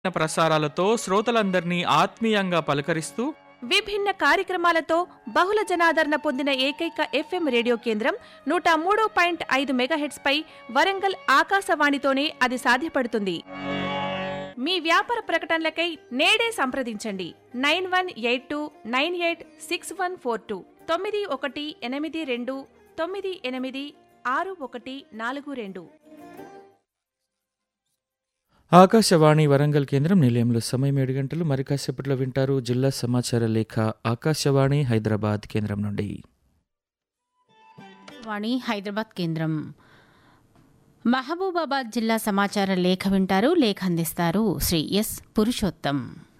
ప్రసారాలతో శ్రోతలందరినీ ఆత్మీయంగా పలకరిస్తూ విభిన్న కార్యక్రమాలతో బహుళ జనాదరణ పొందిన ఏకైక ఎఫ్ఎం రేడియో కేంద్రం నూట మూడు పాయింట్ ఐదు మెగాహెట్స్ పై వరంగల్ ఆకాశవాణితోనే అది సాధ్యపడుతుంది మీ వ్యాపార ప్రకటనలకై నేడే సంప్రదించండి nine one eight two nine eight six one four two తొమ్మిది ఒకటి ఎనిమిది రెండు తొమ్మిది ఎనిమిది ఆరు ఒకటి నాలుగు రెండు ఆకాశవాణి వరంగల్ కేంద్రం నిలయంలో సమయం ఏడు గంటలు మరి కాసేపట్లో వింటారు జిల్లా సమాచార లేఖ ఆకాశవాణి హైదరాబాద్ కేంద్రం నుండి వాణి హైదరాబాద్ కేంద్రం మహబూబాబాద్ జిల్లా సమాచార లేఖ వింటారు లేఖ అందిస్తారు శ్రీ ఎస్ పురుషోత్తం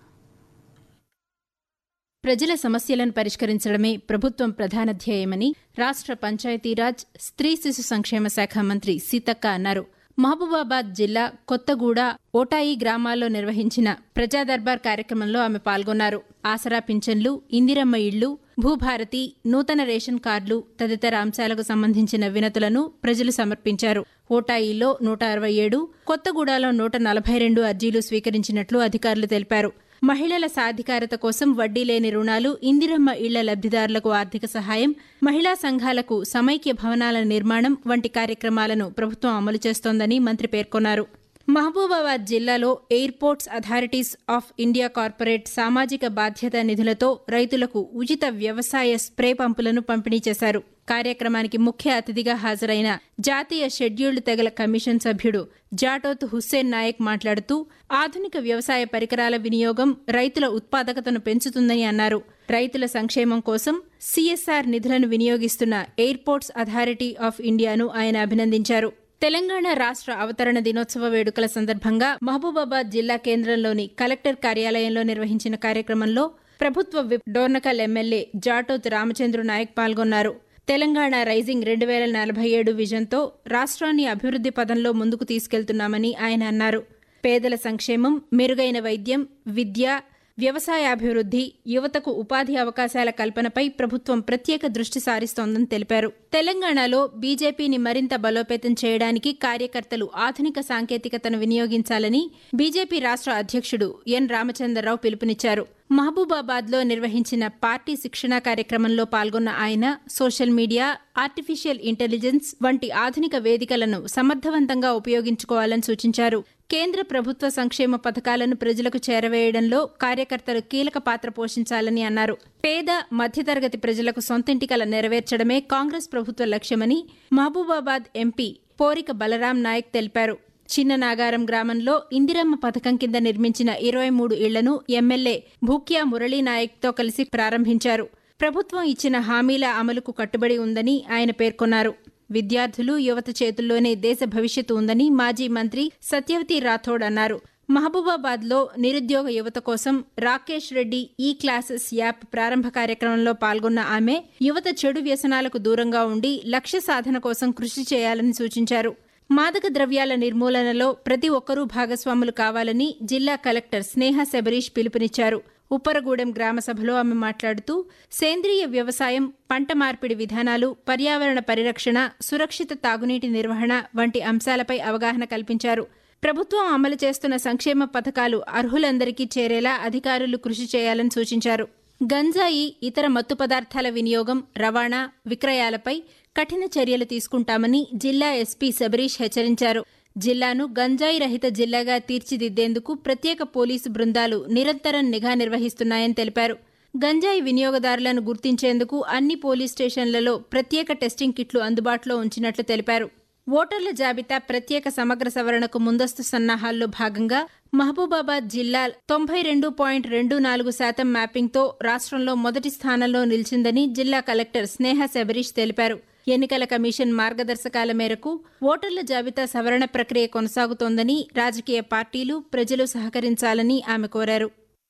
ప్రజల సమస్యలను పరిష్కరించడమే ప్రభుత్వం ప్రధాన ధ్యేయమని రాష్ట్ర పంచాయతీరాజ్ స్త్రీ శిశు సంక్షేమ శాఖ మంత్రి సీతక్క అన్నారు మహబూబాబాద్ జిల్లా కొత్తగూడ ఓటాయి గ్రామాల్లో నిర్వహించిన ప్రజా దర్బార్ కార్యక్రమంలో ఆమె పాల్గొన్నారు ఆసరా పింఛన్లు ఇందిరమ్మ ఇళ్లు భూభారతి నూతన రేషన్ కార్డులు తదితర అంశాలకు సంబంధించిన వినతులను ప్రజలు సమర్పించారు ఓటాయిలో నూట అరవై ఏడు కొత్తగూడలో నూట నలభై రెండు అర్జీలు స్వీకరించినట్లు అధికారులు తెలిపారు మహిళల సాధికారత కోసం వడ్డీ లేని రుణాలు ఇందిరమ్మ ఇళ్ల లబ్ధిదారులకు ఆర్థిక సహాయం మహిళా సంఘాలకు సమైక్య భవనాల నిర్మాణం వంటి కార్యక్రమాలను ప్రభుత్వం అమలు చేస్తోందని మంత్రి పేర్కొన్నారు మహబూబాబాద్ జిల్లాలో airports authorities of India corporate సామాజిక బాధ్యత నిధులతో రైతులకు ఉచిత వ్యవసాయ స్ప్రే పంపులను పంపిణీ చేశారు కార్యక్రమానికి ముఖ్య అతిథిగా హాజరైన జాతీయ షెడ్యూల్డ్ తెగల కమిషన్ సభ్యుడు జాటోత్ హుస్సేన్ నాయక్ మాట్లాడుతూ ఆధునిక వ్యవసాయ పరికరాల వినియోగం రైతుల ఉత్పాదకతను పెంచుతుందని అన్నారు రైతుల సంక్షేమం కోసం సిఎస్ఆర్ నిధులను వినియోగిస్తున్న ఎయిర్పోర్ట్స్ అథారిటీ ఆఫ్ ఇండియాను ఆయన అభినందించారు తెలంగాణ రాష్ట్ర అవతరణ దినోత్సవ వేడుకల సందర్భంగా మహబూబాబాద్ జిల్లా కేంద్రంలోని కలెక్టర్ కార్యాలయంలో నిర్వహించిన కార్యక్రమంలో ప్రభుత్వ విప్ డోర్నకల్ ఎమ్మెల్యే జాటోత్ రామచంద్ర నాయక్ పాల్గొన్నారు తెలంగాణ రైజింగ్ రెండు వేల నలభై ఏడు విజన్తో రాష్ట్రాన్ని అభివృద్ధి పదంలో ముందుకు తీసుకెళ్తున్నామని ఆయన అన్నారు పేదల సంక్షేమం మెరుగైన వైద్యం విద్య వ్యవసాయాభివృద్ధి యువతకు ఉపాధి అవకాశాల కల్పనపై ప్రభుత్వం ప్రత్యేక దృష్టి సారిస్తోందని తెలిపారు తెలంగాణలో బీజేపీని మరింత బలోపేతం చేయడానికి కార్యకర్తలు ఆధునిక సాంకేతికతను వినియోగించాలని బీజేపీ రాష్ట్ర అధ్యక్షుడు ఎన్ రామచంద్రరావు పిలుపునిచ్చారు మహబూబాబాద్లో నిర్వహించిన పార్టీ శిక్షణా కార్యక్రమంలో పాల్గొన్న ఆయన సోషల్ మీడియా ఆర్టిఫిషియల్ ఇంటెలిజెన్స్ వంటి ఆధునిక వేదికలను సమర్థవంతంగా ఉపయోగించుకోవాలని సూచించారు కేంద్ర ప్రభుత్వ సంక్షేమ పథకాలను ప్రజలకు చేరవేయడంలో కార్యకర్తలు కీలక పాత్ర పోషించాలని అన్నారు పేద మధ్యతరగతి ప్రజలకు సొంతింటి కల నెరవేర్చడమే కాంగ్రెస్ ప్రభుత్వ లక్ష్యమని మహబూబాబాద్ ఎంపీ పోరిక బలరాం నాయక్ తెలిపారు చిన్న నాగారం గ్రామంలో ఇందిరమ్మ పథకం కింద నిర్మించిన ఇరవై మూడు ఇళ్లను ఎమ్మెల్యే భూక్యా మురళీనాయక్తో కలిసి ప్రారంభించారు ప్రభుత్వం ఇచ్చిన హామీల అమలుకు కట్టుబడి ఉందని ఆయన పేర్కొన్నారు విద్యార్థులు యువత చేతుల్లోనే దేశ భవిష్యత్తు ఉందని మాజీ మంత్రి సత్యవతి రాథోడ్ అన్నారు మహబూబాబాద్లో నిరుద్యోగ యువత కోసం రాకేష్ రెడ్డి ఈ క్లాసెస్ యాప్ ప్రారంభ కార్యక్రమంలో పాల్గొన్న ఆమె యువత చెడు వ్యసనాలకు దూరంగా ఉండి లక్ష్య సాధన కోసం కృషి చేయాలని సూచించారు మాదక ద్రవ్యాల నిర్మూలనలో ప్రతి ఒక్కరూ భాగస్వాములు కావాలని జిల్లా కలెక్టర్ స్నేహ శబరీష్ పిలుపునిచ్చారు ఉప్పరగూడెం గ్రామ సభలో ఆమె మాట్లాడుతూ సేంద్రియ వ్యవసాయం పంట మార్పిడి విధానాలు పర్యావరణ పరిరక్షణ సురక్షిత తాగునీటి నిర్వహణ వంటి అంశాలపై అవగాహన కల్పించారు ప్రభుత్వం అమలు చేస్తున్న సంక్షేమ పథకాలు అర్హులందరికీ చేరేలా అధికారులు కృషి చేయాలని సూచించారు గంజాయి ఇతర మత్తు పదార్థాల వినియోగం రవాణా విక్రయాలపై కఠిన చర్యలు తీసుకుంటామని జిల్లా ఎస్పీ శబరీష్ హెచ్చరించారు జిల్లాను గంజాయి రహిత జిల్లాగా తీర్చిదిద్దేందుకు ప్రత్యేక పోలీసు బృందాలు నిరంతరం నిఘా నిర్వహిస్తున్నాయని తెలిపారు గంజాయి వినియోగదారులను గుర్తించేందుకు అన్ని పోలీస్ స్టేషన్లలో ప్రత్యేక టెస్టింగ్ కిట్లు అందుబాటులో ఉంచినట్లు తెలిపారు ఓటర్ల జాబితా ప్రత్యేక సమగ్ర సవరణకు ముందస్తు సన్నాహాల్లో భాగంగా మహబూబాబాద్ జిల్లా తొంభై రెండు పాయింట్ రెండు నాలుగు శాతం మ్యాపింగ్తో రాష్ట్రంలో మొదటి స్థానంలో నిలిచిందని జిల్లా కలెక్టర్ స్నేహ శబరీష్ తెలిపారు ఎన్నికల కమిషన్ మార్గదర్శకాల మేరకు ఓటర్ల జాబితా సవరణ ప్రక్రియ కొనసాగుతోందని రాజకీయ పార్టీలు ప్రజలు సహకరించాలని ఆమె కోరారు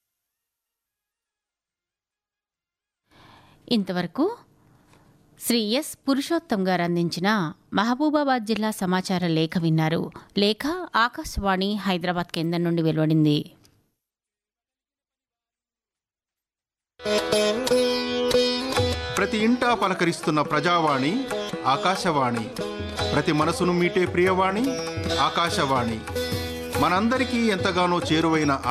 ఇంతవరకు శ్రీ ఎస్ పురుషోత్తం గారు అందించిన మహబూబాబాద్ జిల్లా సమాచార లేఖ విన్నారు లేఖ ఆకాశవాణి హైదరాబాద్ కేంద్రం నుండి వెలువడింది ప్రతి ఇంటా పలకరిస్తున్న ప్రజావాణి ఆకాశవాణి ప్రతి మనసును మీటే ప్రియవాణి ఆకాశవాణి మనందరికీ ఎంతగానో చేరువైన